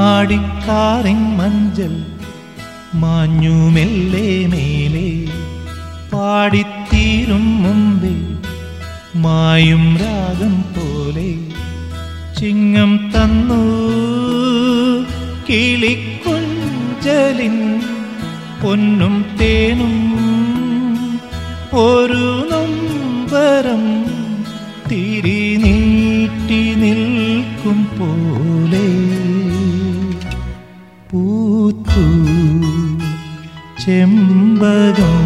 ആടിക്കാറിൻ മഞ്ചൽ മാഞ്ഞു മെല്ലെ മേലെ പാടിത്തീരും മുമ്പേ മായും രാഗം പോലെ ചിങ്ങം തന്നു കിളിക്കുഞ്ചലിൻ പൊന്നും തേനും ഒരു നൊമ്പരം തിരി നീട്ടി നിൽക്കും പോലെ പൂത്തു ചെമ്പകം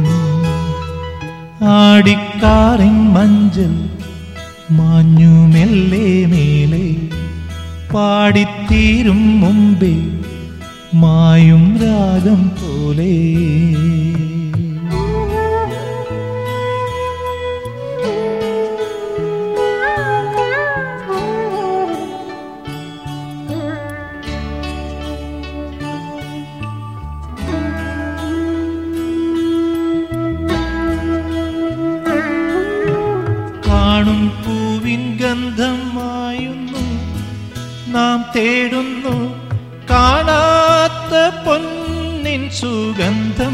ആടിക്കാറിൻ മഞ്ചൽ മാഞ്ഞു മെല്ലെ മേലെ പാടിത്തീരും മുമ്പേ മായും രാഗം പോലെ കാണും പൂവിൻ ഗന്ധമായുന്നു നാം തേടുന്നു കാണാത്ത പൊന്നിൻ സുഗന്ധം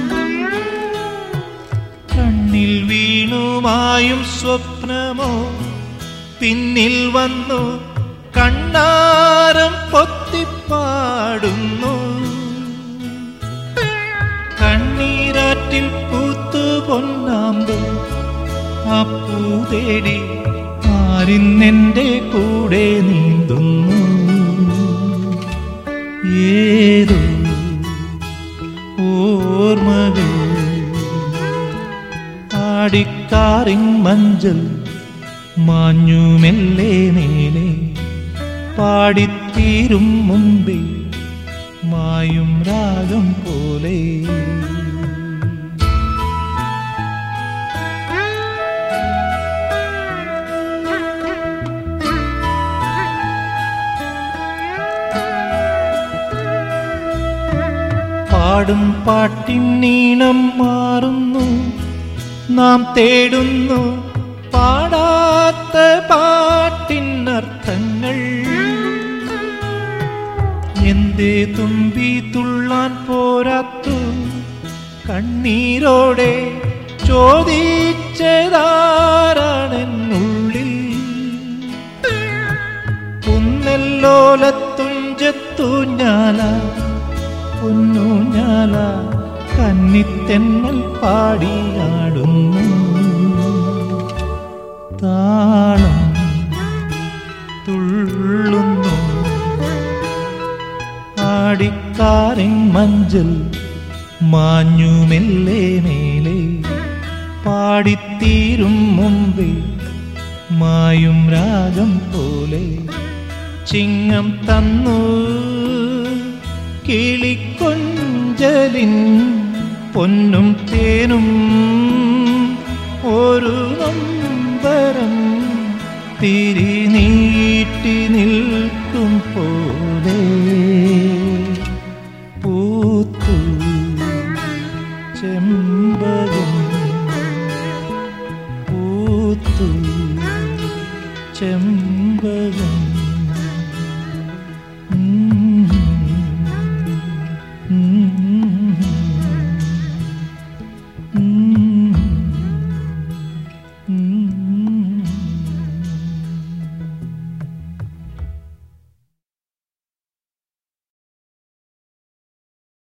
കണ്ണിൽ വീണുമായും സ്വപ്നമോ പിന്നിൽ വന്നു കണ്ണാരം പൊത്തിപ്പാടുന്നു കണ്ണീരാറ്റിൽ പൂത്തു പൊന്നാമ്പ് ആ പൂ തേടി ആരിന്നെൻ്റെ കൂടെ നീന്തുന്നു ഏതോ ഓർമ്മകൾ ആടിക്കാറിൻ മഞ്ചൽ മാഞ്ഞു മെല്ലെ മേലെ പാടിത്തീരും മുമ്പേ മായും രാഗം പോലെ പാടും പാട്ടിൻ നീണം മാറുന്നു നാം തേടുന്നു പാടാത്ത പാട്ടിനർത്ഥങ്ങൾ എന്തേ തുമ്പി തുള്ളാൻ പോരാത്തു കണ്ണീരോടെ ചോദിച്ചതാരാണെന്നുള്ളിൽ കുന്നല്ലോലത്തുഞ്ചത്തൂഞ്ഞാല പൊന്നൂഞ്ഞാല കന്നിത്തെന്നൽ പാടിയാടുന്നു താളം തുള്ളുന്നു ആടിക്കാരൻ മഞ്ചൽ മാഞ്ഞു മെല്ലെ മേലെ പാടിത്തീരും മുമ്പേ മായും രാഗം പോലെ ചിങ്ങം തന്നു കിളിക്കൊഞ്ചലിൻ പൊന്നും തേനും ഒരു നമ്പരം തിരി നീട്ടി നിൽക്കും പോലെ പൂത്തു ചെമ്പകം പൂത്തു ചെമ്പകം